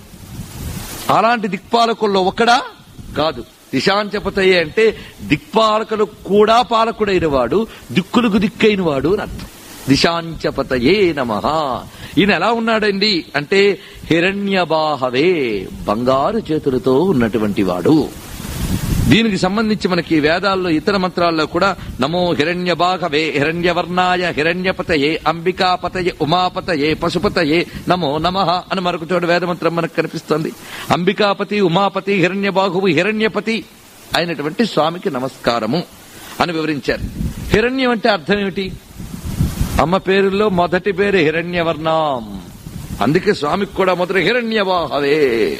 అలాంటి దిక్పాలకుల్లో ఒకడా కాదు దిశాంచపతయ్య అంటే దిక్పాలకులు కూడా పాలకుడైన వాడు దిక్కులకు దిక్కైన వాడు అని అర్థం దిశాంచపతయే నమ ఈయన ఎలా ఉన్నాడండి అంటే హిరణ్యబాహవే బంగారు చేతులతో ఉన్నటువంటి వాడు దీనికి సంబంధించి మనకి వేదాల్లో ఇతర మంత్రాల్లో కూడా నమో హిరణ్యబాహవే హిరణ్యవర్ణాయ హిరణ్యపతయే అంబికాపతయే ఉమాపతయే పశుపతయే నమో నమ అని మరొక చోట వేదమంత్రం మనకు కనిపిస్తోంది అంబికాపతి ఉమాపతి హిరణ్యబాహువు హిరణ్యపతి అయినటువంటి స్వామికి నమస్కారము అని వివరించారు హిరణ్యం అంటే అర్థం ఏమిటి అమ్మ పేరులో మొదటి పేరు హిరణ్యవర్ణం అందుకే స్వామికి కూడా మొదటి హిరణ్యవాహవే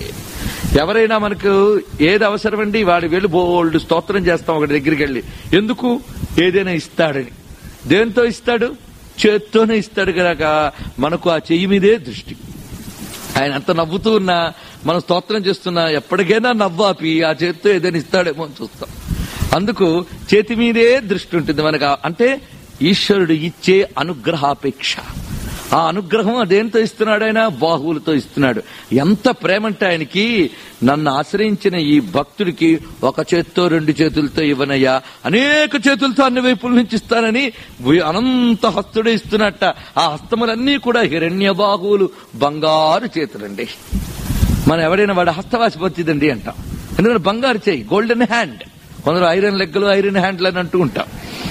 ఎవరైనా మనకు ఏది అవసరమండి వాడి వెళ్ళి బోల్డ్ స్తోత్రం చేస్తాం ఒకటి దగ్గరికి వెళ్ళి ఎందుకు ఏదైనా ఇస్తాడని దేంతో ఇస్తాడు చేత్తోనే ఇస్తాడు కనుక మనకు ఆ చెయ్యి మీదే దృష్టి ఆయన అంత నవ్వుతూ ఉన్నా మనం స్తోత్రం చేస్తున్నా ఎప్పటికైనా నవ్వాపి ఆ చేత్తో ఏదైనా ఇస్తాడేమో అని చూస్తాం అందుకు చేతి మీదే దృష్టి ఉంటుంది మనకు ఆ- అంటే ఈశ్వరుడు ఇచ్చే అనుగ్రహాపేక్ష ఆ అనుగ్రహం అదేంతో ఇస్తున్నాడు ఆయన బాహువులతో ఇస్తున్నాడు ఎంత ప్రేమంటే ఆయనకి నన్ను ఆశ్రయించిన ఈ భక్తుడికి ఒక చేత్తో రెండు చేతులతో ఇవ్వనయ్యా అనేక చేతులతో అన్ని వైపుల నుంచి ఇస్తానని వి- అనంత హస్తుడే ఇస్తున్నట్ట ఆ హస్తములన్నీ కూడా హిరణ్య బాహువులు బంగారు చేతులండి మనం ఎవడైనా వాడు హస్తవాసి వచ్చిందండి అంటాం ఎందుకంటే బంగారు చేయి గోల్డెన్ హ్యాండ్ కొందరు ఐరన్ లెగ్గలు ఐరన్ హ్యాండ్లు అని అంటూ ఉంటాం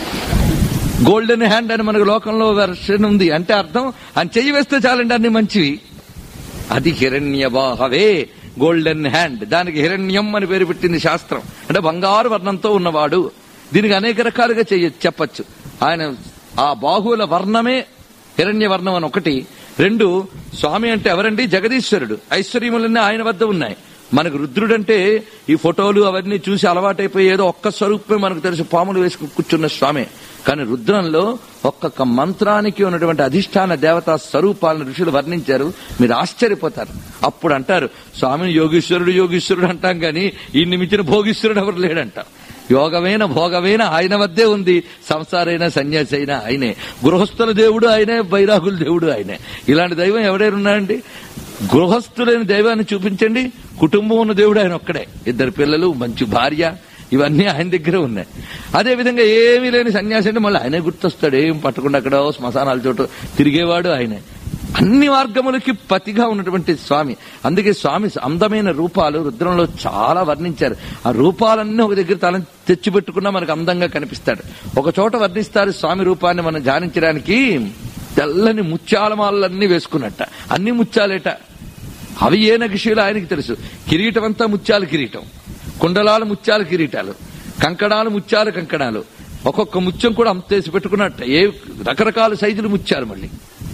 గోల్డెన్ హ్యాండ్ అని మనకు లోకంలో వెర్షన్ ఉంది అంటే అర్థం అని చెయ్యి వేస్తే చాలండి అన్ని మంచివి అది హిరణ్యవాహవే గోల్డెన్ హ్యాండ్ దానికి హిరణ్యం అని పేరు పెట్టింది శాస్త్రం అంటే బంగారు వర్ణంతో ఉన్నవాడు దీనికి అనేక రకాలుగా చెయ్య చెప్పచ్చు ఆయన ఆ బాహువుల వర్ణమే హిరణ్య వర్ణం అని ఒకటి రెండు స్వామి అంటే ఎవరండి జగదీశ్వరుడు ఐశ్వర్యములన్నీ ఆయన వద్ద ఉన్నాయి మనకు రుద్రుడంటే ఈ ఫోటోలు అవన్నీ చూసి అలవాటైపోయి ఏదో ఒక్క స్వరూపమే మనకు తెలుసు పాములు వేసుకు కూర్చున్న స్వామి కానీ రుద్రంలో ఒక్కొక్క మంత్రానికి ఉన్నటువంటి అధిష్టాన దేవతా స్వరూపాలను ఋషులు వర్ణించారు మీరు ఆశ్చర్యపోతారు అప్పుడు అంటారు స్వామిని యోగీశ్వరుడు యోగీశ్వరుడు అంటాం కానీ ఈ మించిన భోగీశ్వరుడు ఎవరు లేడంటాం యోగమైన భోగమైన ఆయన వద్దే ఉంది సంసారైన సన్యాసి అయినా ఆయనే గృహస్థుల దేవుడు ఆయనే బైరాగుల దేవుడు ఆయనే ఇలాంటి దైవం ఎవరైనా ఉన్నారండి గృహస్థులైన దైవాన్ని చూపించండి కుటుంబం ఉన్న దేవుడు ఆయన ఒక్కడే ఇద్దరు పిల్లలు మంచి భార్య ఇవన్నీ ఆయన దగ్గరే ఉన్నాయి అదే విధంగా ఏమీ లేని సన్యాసి అంటే మళ్ళీ ఆయనే గుర్తొస్తాడు ఏం పట్టకుండా అక్కడ శ్మశానాల చోటు తిరిగేవాడు ఆయనే అన్ని మార్గములకి పతిగా ఉన్నటువంటి స్వామి అందుకే స్వామి అందమైన రూపాలు రుద్రంలో చాలా వర్ణించారు ఆ రూపాలన్నీ ఒక దగ్గర తల తెచ్చిపెట్టుకున్నా మనకు అందంగా కనిపిస్తాడు ఒక చోట వర్ణిస్తారు స్వామి రూపాన్ని మనం ధ్యానించడానికి తెల్లని ముత్యాలమాలన్నీ వేసుకున్నట్ట అన్ని ముత్యాలేట అవి ఏ నగిషీలు ఆయనకి తెలుసు కిరీటం అంతా ముత్యాల కిరీటం కుండలాలు ముత్యాల కిరీటాలు కంకణాలు ముత్యాల కంకణాలు ఒక్కొక్క ముత్యం కూడా అంతేసి పెట్టుకున్నట్ట ఏ రకరకాల సైజులు ముత్యాలు మళ్ళీ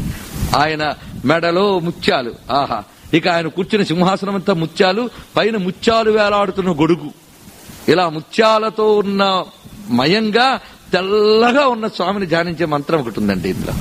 ఆయన మెడలో ముత్యాలు ఆహా ఇక ఆయన కూర్చున్న సింహాసనం అంతా ముత్యాలు పైన ముత్యాలు వేలాడుతున్న గొడుగు ఇలా ముత్యాలతో ఉన్న మయంగా తెల్లగా ఉన్న స్వామిని ధ్యానించే మంత్రం ఒకటి ఉందండి ఇందులో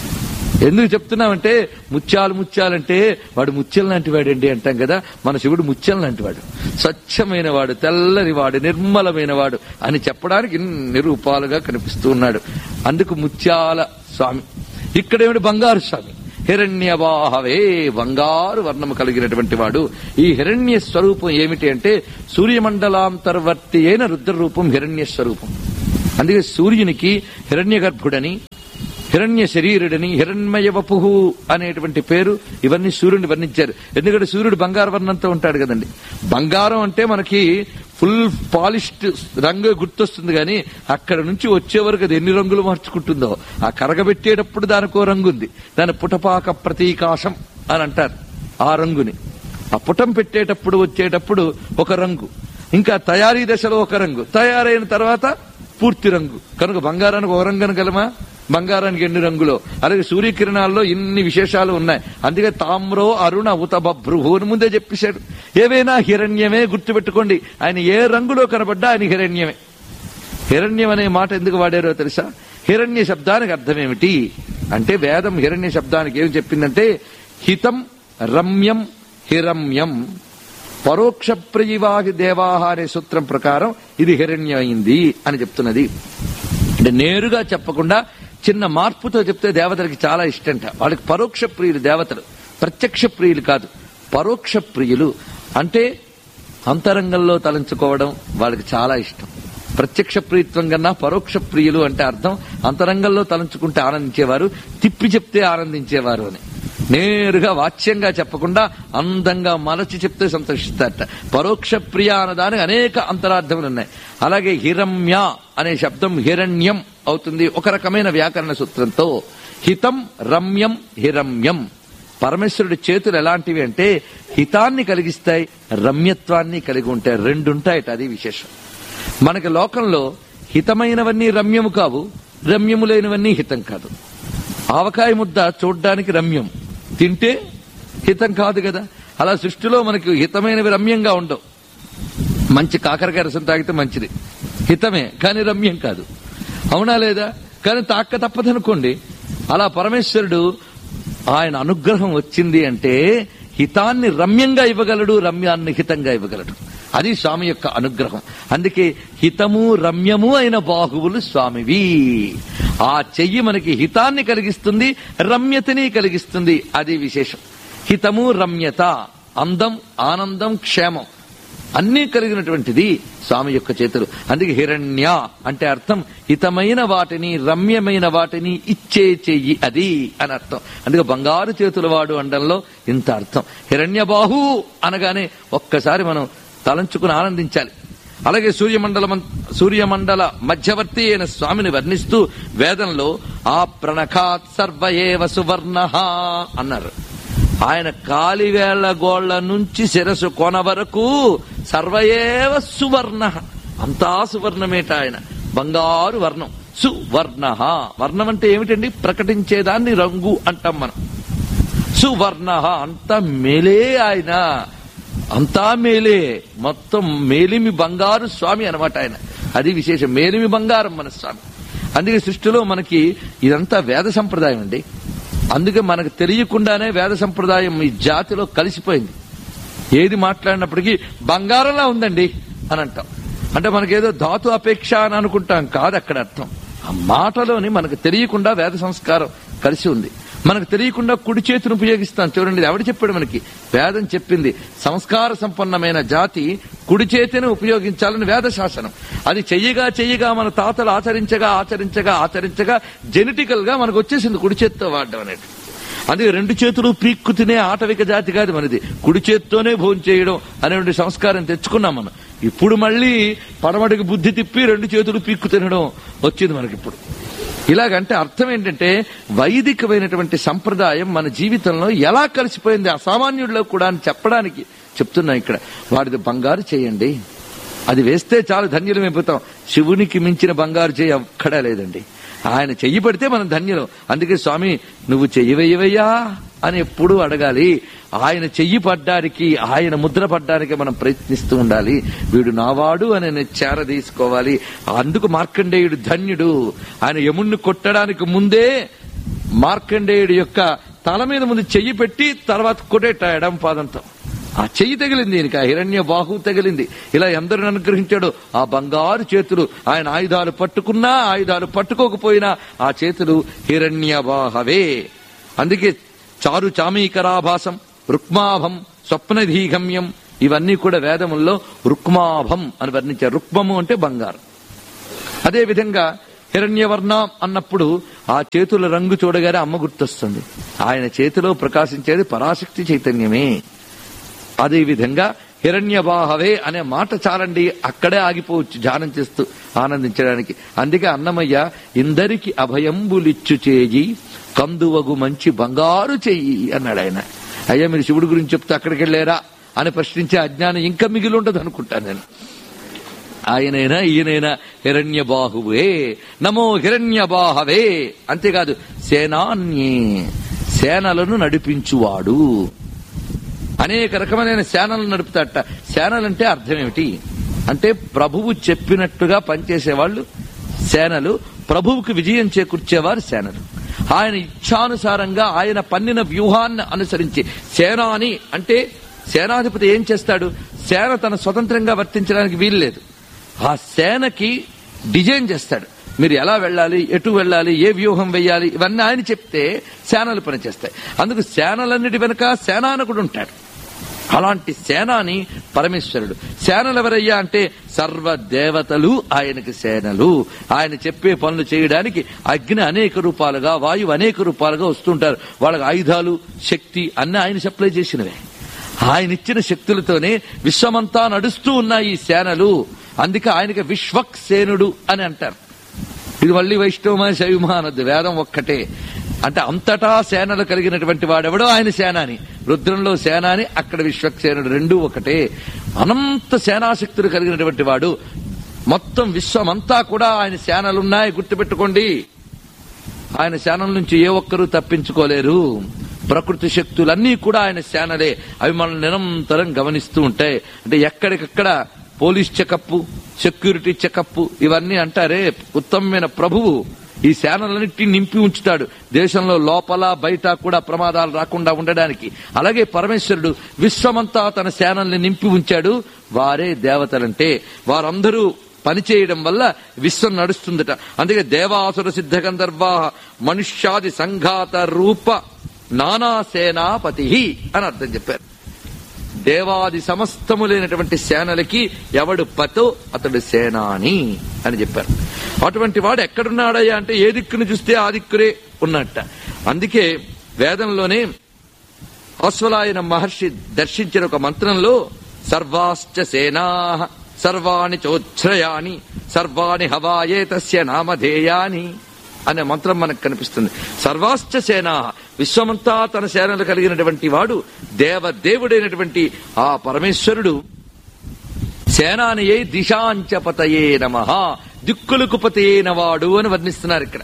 ఎందుకు చెప్తున్నామంటే ముత్యాలు ముత్యాలంటే వాడు ముత్యం లాంటి వాడండి అంటాం కదా మన శివుడు ముత్యం లాంటి వాడు స్వచ్ఛమైన వాడు తెల్లని వాడు నిర్మలమైన వాడు అని చెప్పడానికి ఇన్ని రూపాలుగా కనిపిస్తూ ఉన్నాడు అందుకు ముత్యాల స్వామి ఇక్కడేమిటి బంగారు స్వామి హిరణ్యవాహవే బంగారు వర్ణము కలిగినటువంటి వాడు ఈ హిరణ్య స్వరూపం ఏమిటి అంటే సూర్యమండలాంతర్వర్తి అయిన రుద్ర రూపం హిరణ్య స్వరూపం అందుకే సూర్యునికి హిరణ్య గర్భుడని హిరణ్య శరీరుడని హిరణ్మయ వపుహు అనేటువంటి పేరు ఇవన్నీ సూర్యుడిని వర్ణించారు ఎందుకంటే సూర్యుడు బంగారు వర్ణంతో ఉంటాడు కదండి బంగారం అంటే మనకి ఫుల్ పాలిష్డ్ రంగు గుర్తొస్తుంది కానీ అక్కడ నుంచి వచ్చే వరకు అది ఎన్ని రంగులు మార్చుకుంటుందో ఆ కరగబెట్టేటప్పుడు దానికో రంగు ఉంది దాని పుటపాక ప్రతీకాశం అని అంటారు ఆ రంగుని ఆ పుటం పెట్టేటప్పుడు వచ్చేటప్పుడు ఒక రంగు ఇంకా తయారీ దశలో ఒక రంగు తయారైన తర్వాత పూర్తి రంగు కనుక బంగారానికి ఒక రంగు అనగలమా బంగారానికి ఎన్ని రంగులో అలాగే సూర్యకిరణాల్లో ఇన్ని విశేషాలు ఉన్నాయి అందుకే తామ్రో అరుణ ఉత బభ్రుహు అని ముందే చెప్పేశాడు ఏవైనా హిరణ్యమే గుర్తుపెట్టుకోండి ఆయన ఏ రంగులో కనబడ్డా ఆయన హిరణ్యమే హిరణ్యం అనే మాట ఎందుకు వాడారో తెలుసా హిరణ్య శబ్దానికి అర్థం ఏమిటి అంటే వేదం హిరణ్య శబ్దానికి ఏం చెప్పిందంటే హితం రమ్యం హిరమ్యం పరోక్ష ప్రయివాహి దేవాహ అనే సూత్రం ప్రకారం ఇది హిరణ్యమైంది అని చెప్తున్నది అంటే నేరుగా చెప్పకుండా చిన్న మార్పుతో చెప్తే దేవతలకి చాలా ఇష్టంట వాళ్ళకి పరోక్ష ప్రియులు దేవతలు ప్రత్యక్ష ప్రియులు కాదు పరోక్ష ప్రియులు అంటే అంతరంగంలో తలంచుకోవడం వాళ్ళకి చాలా ఇష్టం ప్రత్యక్ష ప్రియత్వం కన్నా పరోక్ష ప్రియులు అంటే అర్థం అంతరంగంలో తలంచుకుంటే ఆనందించేవారు తిప్పి చెప్తే ఆనందించేవారు అని నేరుగా వాచ్యంగా చెప్పకుండా అందంగా మలచి చెప్తే సంతోషిస్తారట పరోక్ష ప్రియ అన్నదానికి అనేక అంతరార్థములు ఉన్నాయి అలాగే హిరమ్య అనే శబ్దం హిరణ్యం అవుతుంది ఒక రకమైన వ్యాకరణ సూత్రంతో హితం రమ్యం హిరమ్యం పరమేశ్వరుడి చేతులు ఎలాంటివి అంటే హితాన్ని కలిగిస్తాయి రమ్యత్వాన్ని కలిగి ఉంటాయి రెండుంటాయట అది విశేషం మనకి లోకంలో హితమైనవన్నీ రమ్యము కావు రమ్యములైనవన్నీ హితం కాదు ఆవకాయ ముద్ద చూడ్డానికి రమ్యం తింటే హితం కాదు కదా అలా సృష్టిలో మనకి హితమైనవి రమ్యంగా ఉండవు మంచి కాకరకాయ రసం తాగితే మంచిది హితమే కానీ రమ్యం కాదు అవునా లేదా కానీ తాక్క తప్పదనుకోండి అలా పరమేశ్వరుడు ఆయన అనుగ్రహం వచ్చింది అంటే హితాన్ని రమ్యంగా ఇవ్వగలడు రమ్యాన్ని హితంగా ఇవ్వగలడు అది స్వామి యొక్క అనుగ్రహం అందుకే హితము రమ్యము అయిన బాహువులు స్వామివి ఆ చెయ్యి మనకి హితాన్ని కలిగిస్తుంది రమ్యతని కలిగిస్తుంది అది విశేషం హితము రమ్యత అందం ఆనందం క్షేమం అన్నీ కలిగినటువంటిది స్వామి యొక్క చేతులు అందుకే హిరణ్య అంటే అర్థం హితమైన వాటిని రమ్యమైన వాటిని ఇచ్చే చెయ్యి అది అని అర్థం అందుకే బంగారు చేతుల వాడు అండంలో ఇంత అర్థం హిరణ్య బాహు అనగానే ఒక్కసారి మనం తలంచుకుని ఆనందించాలి అలాగే సూర్యమండలం సూర్యమండల మధ్యవర్తి అయిన స్వామిని వర్ణిస్తూ వేదంలో ఆ ప్రణఖాత్ సర్వయేవ సువర్ణ అన్నారు ఆయన కాలివేళ్ల గోళ్ల నుంచి శిరసు కొన వరకు సర్వయేవ సువర్ణ అంతా సువర్ణమేట ఆయన బంగారు వర్ణం సువర్ణ వర్ణం అంటే ఏమిటండి ప్రకటించేదాన్ని రంగు అంటాం మనం సువర్ణ అంతా మేలే ఆయన అంతా మేలే మొత్తం మేలిమి బంగారు స్వామి అనమాట ఆయన అది విశేషం మేలిమి బంగారం మన స్వామి అందుకే సృష్టిలో మనకి ఇదంతా వేద సంప్రదాయం అండి అందుకే మనకు తెలియకుండానే వేద సంప్రదాయం ఈ జాతిలో కలిసిపోయింది ఏది మాట్లాడినప్పటికీ బంగారంలా ఉందండి అని అంటాం అంటే మనకేదో ధాతు అపేక్ష అని అనుకుంటాం కాదు అక్కడ అర్థం ఆ మాటలోని మనకు తెలియకుండా వేద సంస్కారం కలిసి ఉంది మనకు తెలియకుండా కుడి చేతిని ఉపయోగిస్తాం చూడండి ఇది ఎవడు చెప్పాడు మనకి వేదం చెప్పింది సంస్కార సంపన్నమైన జాతి కుడి చేతిని ఉపయోగించాలని వేద శాసనం అది చెయ్యగా చెయ్యగా మన తాతలు ఆచరించగా ఆచరించగా ఆచరించగా జెనెటికల్ గా మనకు వచ్చేసింది కుడి చేతితో వాడడం అనేది అందుకే రెండు చేతులు పీక్కు తినే ఆటవిక జాతి కాదు మనది కుడి చేత్తోనే భోజనం చేయడం అనేటువంటి సంస్కారం తెచ్చుకున్నాం మనం ఇప్పుడు మళ్ళీ పడమటికి బుద్ధి తిప్పి రెండు చేతులు పీక్కు తినడం వచ్చింది మనకి ఇప్పుడు ఇలాగంటే అర్థం ఏంటంటే వైదికమైనటువంటి సంప్రదాయం మన జీవితంలో ఎలా కలిసిపోయింది అసామాన్యుడిలో కూడా అని చెప్పడానికి చెప్తున్నా ఇక్కడ వాడిది బంగారు చేయండి అది వేస్తే చాలు ధన్యులం అయిపోతాం శివునికి మించిన బంగారు చేయి అక్కడా లేదండి ఆయన చెయ్యి పడితే మనం ధన్యులం అందుకే స్వామి నువ్వు చెయ్యి వెయ్యవయ్యా అని ఎప్పుడూ అడగాలి ఆయన చెయ్యి పడ్డానికి ఆయన ముద్ర పడ్డానికి మనం ప్రయత్నిస్తూ ఉండాలి వీడు నావాడు అని నేను చేర తీసుకోవాలి అందుకు మార్కండేయుడు ధన్యుడు ఆయన యముణ్ణి కొట్టడానికి ముందే మార్కండేయుడి యొక్క తల మీద ముందు చెయ్యి పెట్టి తర్వాత కొట్టేట ఎడం పాదంతో ఆ చెయ్యి తగిలింది ఈయనకి ఆ హిరణ్య బాహు తగిలింది ఇలా ఎందరిని అనుగ్రహించాడు ఆ బంగారు చేతులు ఆయన ఆయుధాలు పట్టుకున్నా ఆయుధాలు పట్టుకోకపోయినా ఆ చేతులు హిరణ్య బాహవే అందుకే చారు చామీకరాభాసం రుక్మాభం స్వప్నధీగమ్యం ఇవన్నీ కూడా వేదముల్లో రుక్మాభం అని వర్ణించారు రుక్మము అంటే బంగారం అదే విధంగా హిరణ్యవర్ణం అన్నప్పుడు ఆ చేతుల రంగు చూడగానే అమ్మ గుర్తొస్తుంది ఆయన చేతిలో ప్రకాశించేది పరాశక్తి చైతన్యమే అదే విధంగా హిరణ్యబాహవే అనే మాట చాలండి అక్కడే ఆగిపోవచ్చు ధ్యానం చేస్తూ ఆనందించడానికి అందుకే అన్నమయ్య ఇందరికి అభయంబులిచ్చు చేయి కందువగు మంచి బంగారు చెయ్యి అన్నాడు ఆయన అయ్యా మీరు శివుడి గురించి చెప్తే అక్కడికి వెళ్ళారా అని ప్రశ్నించే అజ్ఞానం ఇంకా మిగిలి ఉండదు అనుకుంటాను నేను ఆయనైనా ఈయనైనా హిరణ్య బాహువే నమో హిరణ్య బాహవే అంతేకాదు సేనాన్యే సేనలను నడిపించువాడు అనేక రకమైన సేనలను నడుపుతాట సేనలంటే అర్థం ఏమిటి అంటే ప్రభువు చెప్పినట్టుగా పనిచేసేవాళ్ళు సేనలు ప్రభువుకు విజయం చేకూర్చేవారు సేనలు ఆయన ఇచ్ఛానుసారంగా ఆయన పన్నిన వ్యూహాన్ని అనుసరించి సేనాని అంటే సేనాధిపతి ఏం చేస్తాడు సేన తన స్వతంత్రంగా వర్తించడానికి వీల్లేదు ఆ సేనకి డిజైన్ చేస్తాడు మీరు ఎలా వెళ్ళాలి ఎటు వెళ్ళాలి ఏ వ్యూహం వెయ్యాలి ఇవన్నీ ఆయన చెప్తే సేనలు పనిచేస్తాయి అందుకు సేనలన్నిటి వెనుక సేనానకుడు ఉంటాడు అలాంటి సేనాని పరమేశ్వరుడు సేనలు ఎవరయ్యా అంటే సర్వ దేవతలు ఆయనకి సేనలు ఆయన చెప్పే పనులు చేయడానికి అగ్ని అనేక రూపాలుగా వాయువు అనేక రూపాలుగా వస్తుంటారు వాళ్ళకి ఆయుధాలు శక్తి అన్ని ఆయన సప్లై చేసినవే ఆయన ఇచ్చిన శక్తులతోనే విశ్వమంతా నడుస్తూ ఉన్నాయి ఈ సేనలు అందుకే ఆయనకి విశ్వక్ సేనుడు అని అంటారు ఇది మళ్ళీ వైష్ణవమా శైవమా అన్నది వేదం ఒక్కటే అంటే అంతటా సేనలు కలిగినటువంటి వాడెవడో ఆయన సేనాని రుద్రంలో సేనాని అక్కడ విశ్వక్సేనుడు రెండూ ఒకటే అనంత సేనాశక్తులు కలిగినటువంటి వాడు మొత్తం విశ్వమంతా కూడా ఆయన సేనలున్నాయి గుర్తుపెట్టుకోండి ఆయన సేనల నుంచి ఏ ఒక్కరూ తప్పించుకోలేరు ప్రకృతి శక్తులన్నీ కూడా ఆయన సేనలే అవి మనల్ని నిరంతరం గమనిస్తూ ఉంటాయి అంటే ఎక్కడికక్కడ పోలీస్ చెకప్ సెక్యూరిటీ చెకప్ ఇవన్నీ అంటారే ఉత్తమమైన ప్రభువు ఈ సేనలన్నింటినీ నింపి ఉంచుతాడు దేశంలో లోపల బయట కూడా ప్రమాదాలు రాకుండా ఉండడానికి అలాగే పరమేశ్వరుడు విశ్వమంతా తన సేనల్ని నింపి ఉంచాడు వారే దేవతలంటే వారందరూ పనిచేయడం వల్ల విశ్వం నడుస్తుందట అందుకే దేవాసుర సిద్ధ గంధర్వా మనుష్యాది సంఘాత రూప నానా సేనాపతి అని అర్థం చెప్పారు దేవాది సమస్తము లేనటువంటి సేనలకి ఎవడు పతో అతడు సేనాని అని చెప్పారు అటువంటి వాడు ఎక్కడున్నాడయ్యా అంటే ఏ దిక్కును చూస్తే ఆ దిక్కురే ఉన్నట్ట అందుకే వేదంలోనే అశ్వలాయన మహర్షి దర్శించిన ఒక మంత్రంలో సర్వాశ్చ సేనా సర్వాణి చోచ్ఛ్రయాని సర్వాణి హవాయే తస్య నామధేయాని అనే మంత్రం మనకు కనిపిస్తుంది సర్వాశ్చ సేనా విశ్వమంతా తన సేనలు కలిగినటువంటి వాడు దేవదేవుడైనటువంటి ఆ పరమేశ్వరుడు సేనానియే దిశాంచపతయే నమ దిక్కులకు పతయైన వాడు అని వర్ణిస్తున్నారు ఇక్కడ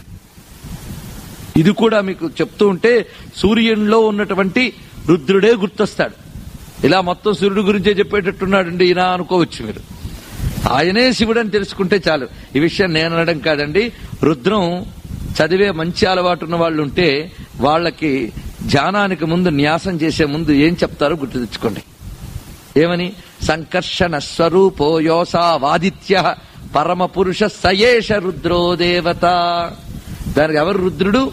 ఇది కూడా మీకు చెప్తూ ఉంటే సూర్యునిలో ఉన్నటువంటి రుద్రుడే గుర్తొస్తాడు ఇలా మొత్తం సూర్యుడి గురించే చెప్పేటట్టున్నాడండి ఈయన అనుకోవచ్చు మీరు ఆయనే శివుడు అని తెలుసుకుంటే చాలు ఈ విషయం నేను అనడం కాదండి రుద్రం చదివే మంచి అలవాటు ఉన్న వాళ్ళు ఉంటే వాళ్ళకి ధ్యానానికి ముందు న్యాసం చేసే ముందు ఏం చెప్తారో గుర్తు తెచ్చుకోండి ఏమని సంకర్షణ స్వరూపో యోసావాదిత్య పరమ పురుష సయేష రుద్రో దేవత దానికి ఎవరు రుద్రుడు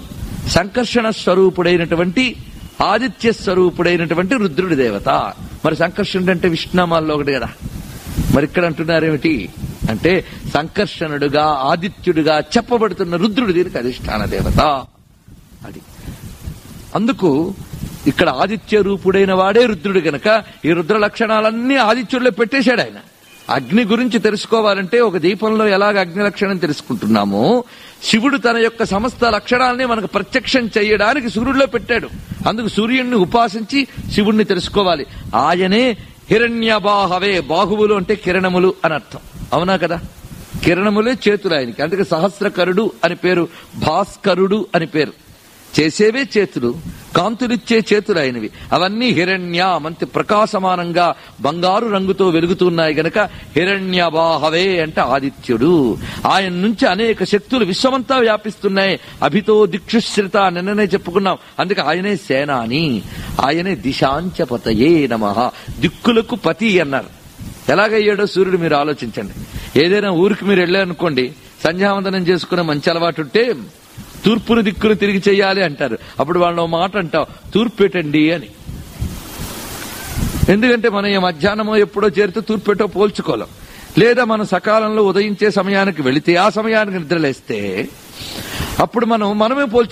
సంకర్షణ స్వరూపుడైనటువంటి ఆదిత్య స్వరూపుడైనటువంటి రుద్రుడి దేవత మరి సంకర్షణుడు అంటే విష్ణునామాల్లో ఒకటి కదా మరి ఇక్కడ అంటున్నారేమిటి అంటే సంకర్షణుడుగా ఆదిత్యుడిగా చెప్పబడుతున్న రుద్రుడు దీనికి అధిష్టాన దేవత అది అందుకు ఇక్కడ ఆదిత్య రూపుడైన వాడే రుద్రుడు గనక ఈ రుద్ర లక్షణాలన్నీ ఆదిత్యుడిలో పెట్టేశాడు ఆయన అగ్ని గురించి తెలుసుకోవాలంటే ఒక దీపంలో ఎలాగ అగ్ని లక్షణం తెలుసుకుంటున్నామో శివుడు తన యొక్క సమస్త లక్షణాలని మనకు ప్రత్యక్షం చేయడానికి సూర్యుడిలో పెట్టాడు అందుకు సూర్యుడిని ఉపాసించి శివుణ్ణి తెలుసుకోవాలి ఆయనే హిరణ్యబాహవే బాహువులు అంటే కిరణములు అని అర్థం అవునా కదా కిరణములే చేతులు ఆయనకి అందుకే సహస్రకరుడు అని పేరు భాస్కరుడు అని పేరు చేసేవే చేతులు కాంతులిచ్చే చేతులు ఆయనవి అవన్నీ హిరణ్య మంచి ప్రకాశమానంగా బంగారు రంగుతో వెలుగుతున్నాయి గనక హిరణ్యబాహవే అంటే ఆదిత్యుడు ఆయన నుంచి అనేక శక్తులు విశ్వమంతా వ్యాపిస్తున్నాయి అభితో దిక్షుశ్రిత నిన్ననే చెప్పుకున్నాం అందుకే ఆయనే సేనాని ఆయనే దిశాంచపతయే నమ దిక్కులకు పతి అన్నారు ఎలాగయ్యాడో సూర్యుడు మీరు ఆలోచించండి ఏదైనా ఊరికి మీరు వెళ్ళారనుకోండి సంధ్యావందనం చేసుకునే మంచి అలవాటు ఉంటే తూర్పును దిక్కును తిరిగి చేయాలి అంటారు అప్పుడు వాళ్ళ ఓ మాట అంటాం తూర్పు పెట్టండి అని ఎందుకంటే మనం ఈ మధ్యాహ్నమో ఎప్పుడో చేరితే తూర్పు పెట్టో పోల్చుకోలేం లేదా మనం సకాలంలో ఉదయించే సమయానికి వెళితే ఆ సమయానికి నిద్రలేస్తే అప్పుడు మనం మనమే పోల్చు